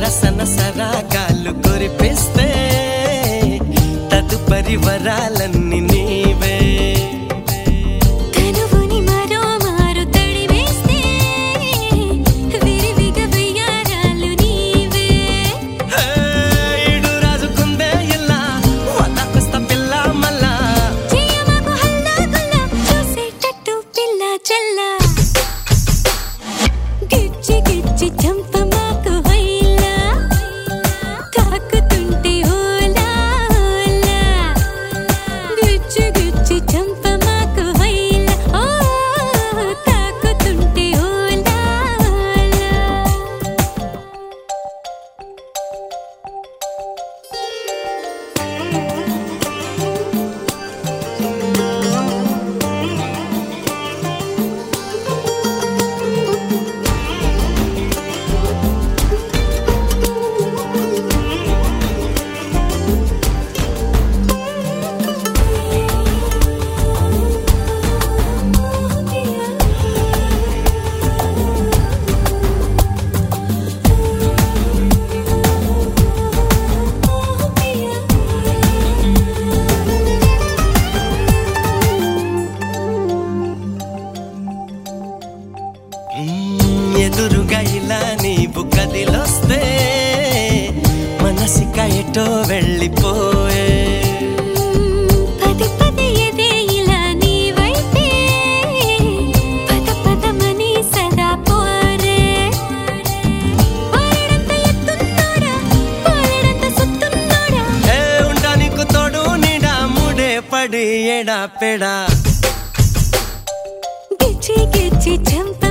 సరసన సరాగాలు కురిపిస్తే తదుపరి వరాలన్నీ నీవే కనువుని మరో మారు తడివేస్తే విరివిగా వెయ్యారాలు నీవే హే, ఈడు రాజుకుందే ఇలా వదకొస్త పిల్ల మళ్ళా చేయమాకు హల్లా గుల్లా చూసేటట్టు పిల్ల చల్ల గిచ్చి గిచ్చి చంపమాకు వైలా తాకుతుంటే ఓలా ఓలా గిచ్చి గిచ్చి చంపమాకు వైలా ఓ తాకుతుంటే ఓలా ఓలా మ్మ్, ఎదురుగా ఇలా నీవు కదిలొస్తే మనసిక ఎటో వెళ్ళిపోయే పది పది ఎదే ఇలా నీ వైపే పద పదమని సదా పోరే పోరడంత ఎత్తున్నోడా పోరడంత సుత్తున్నోడా ఏ ఉంటా నీకు తోడు నీడా ముడే పడి ఎడా పెడా గిచ్చి గిచ్చి చంప